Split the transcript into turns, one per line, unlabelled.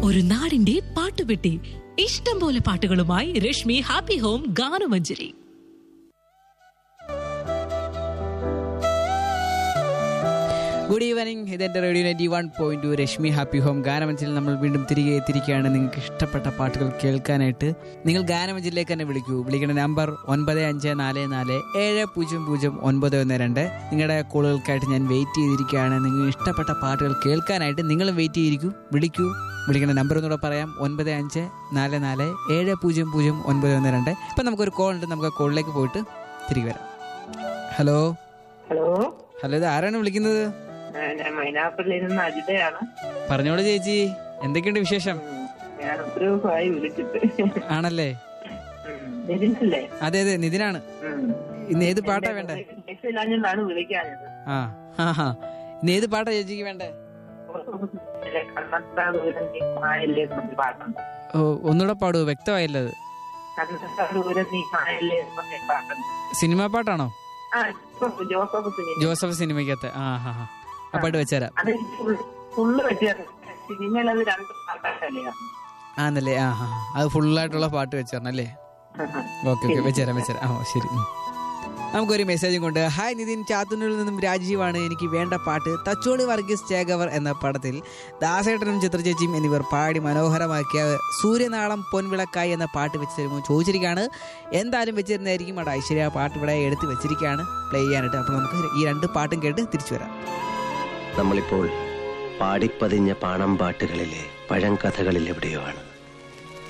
ഒരു നാടിന്റെ പാട്ടുപെട്ടി ഇഷ്ടം പോലെ പാട്ടുകളുമായി രശ്മി ഹാപ്പി ഹോം ഗാനമഞ്ജരി
ഗുഡ് ഈവനിങ് ഇതെന്റെ radio ninety one point two Rashmi happy home ഗാനമഞ്ചിൽ നമ്മൾ വീണ്ടും തിരികെ എത്തിയിരിക്കുകയാണ് നിങ്ങൾക്ക് ഇഷ്ടപ്പെട്ട പാട്ടുകൾ കേൾക്കാനായിട്ട് നിങ്ങൾ ഗാനമഞ്ചിലേക്ക് തന്നെ വിളിക്കൂ വിളിക്കേണ്ട നമ്പർ ഒൻപത് അഞ്ച് നാല് നാല് ഏഴ് പൂജ്യം പൂജ്യം ഒൻപത് ഒന്ന് രണ്ട് നിങ്ങളുടെ കോളുകൾക്കായിട്ട് ഞാൻ വെയിറ്റ് ചെയ്തിരിക്കുകയാണ് നിങ്ങൾ ഇഷ്ടപ്പെട്ട പാട്ടുകൾ കേൾക്കാനായിട്ട് നിങ്ങൾ വെയിറ്റ് ചെയ്തിരിക്കൂ വിളിക്കൂ വിളിക്കേണ്ട നമ്പർ ഒന്നുകൂടെ പറയാം ഒൻപത് അഞ്ച് നാല് നാല് ഏഴ് പൂജ്യം പൂജ്യം ഒൻപത് ഒന്ന് രണ്ട് ഇപ്പം നമുക്കൊരു കോൾ ഉണ്ട് നമുക്ക് ആ കോളിലേക്ക് പോയിട്ട് തിരികെ വരാം ഹലോ
ഹലോ
ഹലോ ഇത് ആരാണ് വിളിക്കുന്നത്
ആ, ഞാൻ മൈനാപ്പള്ളിയിൽ നിന്ന് അജിതയാണ്
പറഞ്ഞോളൂ ചേച്ചി എന്തൊക്കെയുണ്ട് വിശേഷം
ഉം, ഞാൻ ഒത്തിരി ദിവസമായി വിളിച്ചിട്ട്
ആണല്ലേ
ഉം, നിതിനല്ലേ
അതെ അതെ നിതിനാണ്
ഉം.
ഇന്ന് ഏത് പാട്ടാ വേണ്ടേ
ഇല്ലാഞ്ഞാണ് വിളിക്കാഞ്ഞത്
ആ ആ ഹാ ഇന്ന് ഏത് പാട്ടാ ചേച്ചിക്ക് വേണ്ടേ
ഇല്ലേ, കണ്ണത്താ ദൂരം നീ മായല്ലേ എന്നൊരു പാട്ടുണ്ട്
ഓ ഒന്നുകൂടെ പാടൂ വ്യക്തമായില്ലത്
കണ്ണത്താ ദൂരം നീ മായല്ലേ എന്നൊരു പാട്ടുണ്ട്
സിനിമാ പാട്ടാണോ
ആ ഇപ്പൊ ജോസഫ് സിനിമ
ജോസഫ് സിനിമയ്ക്കകത്ത് ആ ഹാ ഹാ ആ പാട്ട് വെച്ചുതരാം
അത് ഫുള്ള് വെച്ചാണ് സിനിമയിൽ അത് രണ്ട് പാട്ടല്ലേ
ആന്നല്ലേ ആ ഹാ അത് ഫുള്ളായിട്ടുള്ള പാട്ട് വെച്ചുതരണം അല്ലേ ഓക്കെ ഓക്കെ വെച്ചുതരാം വെച്ചുതരാം ആ ശരി ഉം. നമുക്കൊരു മെസ്സേജും കൊണ്ട് ഹായ് നിതിൻ ചാത്തുന്നൂരിൽ നിന്നും രാജീവാണ് എനിക്ക് വേണ്ട പാട്ട് തച്ചോളി വർഗീസ് ചേകവർ എന്ന പടത്തിൽ ദാസേട്ടനും ചിത്രചേച്ചിയും എന്നിവർ പാടി മനോഹരമാക്കിയ സൂര്യനാളം പൊൻവിളക്കായി എന്ന പാട്ട് വെച്ച് തരുമോ ചോദിച്ചിരിക്കുകയാണ് എന്തായാലും വെച്ചിരുന്നതായിരിക്കും അവിടെ ഐശ്വര്യ ആ പാട്ട് ഇവിടെ എടുത്ത് വെച്ചിരിക്കുകയാണ് പ്ലേ ചെയ്യാനായിട്ട് അപ്പോൾ നമുക്ക് ഈ രണ്ട് പാട്ടും കേട്ട് തിരിച്ചു വരാം
നമ്മളിപ്പോൾ പാടിപ്പതിഞ്ഞ പാണം പാട്ടുകളിലെ പഴങ്കഥകളിൽ എവിടെയോ ആണ്